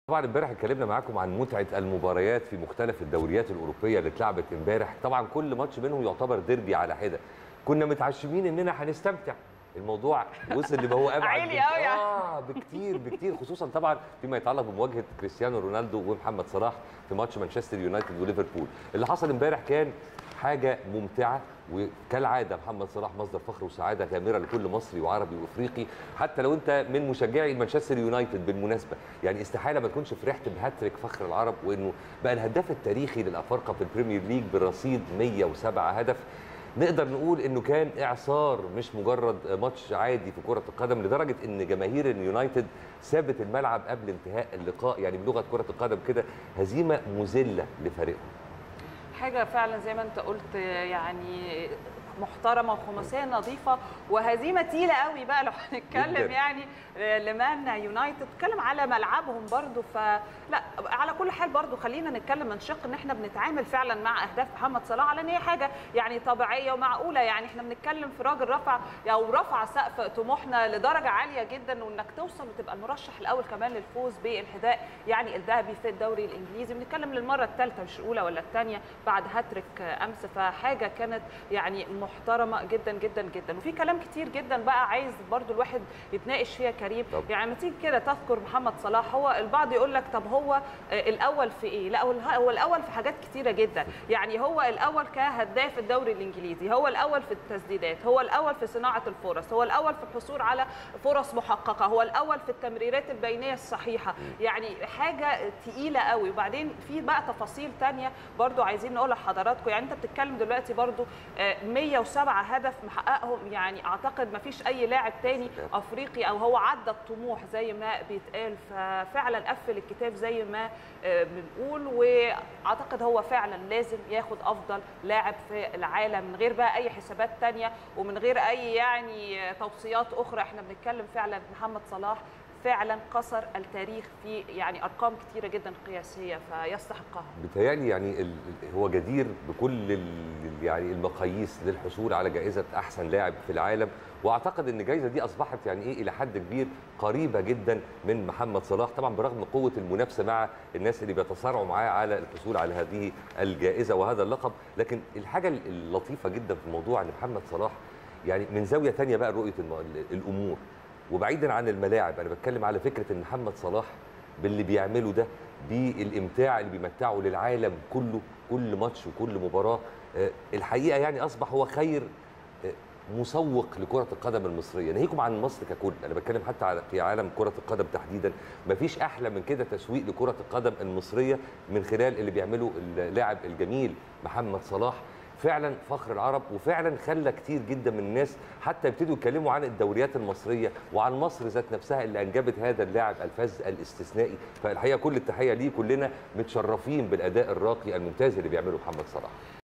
طبعا امبارح اتكلمنا معاكم عن متعه المباريات في مختلف الدوريات الاوروبيه اللي اتلعبت امبارح طبعا كل ماتش منهم يعتبر ديربي على حده كنا متعشمين اننا هنستمتع الموضوع وصل لما هو ابعد عالي بك- أوي يعني. اه بكتير بكتير خصوصا طبعا فيما يتعلق بمواجهه كريستيانو رونالدو ومحمد صلاح في ماتش مانشستر يونايتد وليفربول اللي حصل امبارح كان حاجه ممتعه وكالعاده محمد صلاح مصدر فخر وسعاده غامره لكل مصري وعربي وافريقي حتى لو انت من مشجعي مانشستر يونايتد بالمناسبه يعني استحاله ما تكونش فرحت بهاتريك فخر العرب وانه بقى الهداف التاريخي للافارقه في البريمير ليج برصيد 107 هدف نقدر نقول انه كان اعصار مش مجرد ماتش عادي في كره القدم لدرجه ان جماهير اليونايتد سابت الملعب قبل انتهاء اللقاء يعني بلغه كره القدم كده هزيمه مذله لفريقهم حاجه فعلا زي ما انت قلت يعني محترمه وخماسيه نظيفه وهزيمه تقيله قوي بقى لو هنتكلم جداً. يعني لمان يونايتد بتتكلم على ملعبهم برضو فلا على كل حال برضو خلينا نتكلم من شق ان احنا بنتعامل فعلا مع اهداف محمد صلاح على ان هي حاجه يعني طبيعيه ومعقوله يعني احنا بنتكلم في راجل رفع او رفع سقف طموحنا لدرجه عاليه جدا وانك توصل وتبقى المرشح الاول كمان للفوز بالحذاء يعني الذهبي في الدوري الانجليزي بنتكلم للمره الثالثه مش الاولى ولا الثانيه بعد هاتريك امس فحاجه كانت يعني محترمه جدا جدا جدا وفي كلام كتير جدا بقى عايز برضو الواحد يتناقش فيها كريم طب. يعني لما تيجي كده تذكر محمد صلاح هو البعض يقول لك طب هو آه، الاول في ايه لا هو اله- هو الاول في حاجات كتيره جدا يعني هو الاول كهداف الدوري الانجليزي هو الاول في التسديدات هو الاول في صناعه الفرص هو الاول في الحصول على فرص محققه هو الاول في التمريرات البينيه الصحيحه يعني حاجه تقيله قوي وبعدين في بقى تفاصيل تانية برضو عايزين نقولها لحضراتكم يعني انت بتتكلم دلوقتي برضو آه، 107 هدف محققهم يعني اعتقد ما فيش اي لاعب تاني افريقي او هو عدى الطموح زي ما بيتقال ففعلا قفل الكتاب زي ما آه، بنقول واعتقد هو فعلا لازم ياخد افضل لاعب في العالم من غير بقى اي حسابات تانية ومن غير اي يعني توصيات اخرى احنا بنتكلم فعلا محمد صلاح فعلا كسر التاريخ في يعني ارقام كتيره جدا قياسيه فيستحقها بيتهيألي يعني ال- ال- هو جدير بكل ال- يعني المقاييس للحصول على جائزه احسن لاعب في العالم واعتقد ان الجائزه دي اصبحت يعني ايه الى حد كبير قريبه جدا من محمد صلاح طبعا برغم قوه المنافسه مع الناس اللي بيتصارعوا معاه على الحصول على هذه الجائزه وهذا اللقب لكن الحاجه اللطيفه جدا في الموضوع ان محمد صلاح يعني من زاويه ثانيه بقى رؤيه الم- الامور وبعيدا عن الملاعب انا بتكلم على فكره ان محمد صلاح باللي بيعمله ده بالامتاع اللي بيمتعه للعالم كله كل ماتش وكل مباراه آه، الحقيقه يعني اصبح هو خير آه، مسوق لكره القدم المصريه ناهيكم عن مصر ككل انا بتكلم حتى على في عالم كره القدم تحديدا مفيش احلى من كده تسويق لكره القدم المصريه من خلال اللي بيعمله اللاعب الجميل محمد صلاح فعلا فخر العرب وفعلا خلى كتير جدا من الناس حتى يبتدوا يتكلموا عن الدوريات المصريه وعن مصر ذات نفسها اللي انجبت هذا اللاعب الفذ الاستثنائي فالحقيقه كل التحيه ليه كلنا متشرفين بالاداء الراقي الممتاز اللي بيعمله محمد صلاح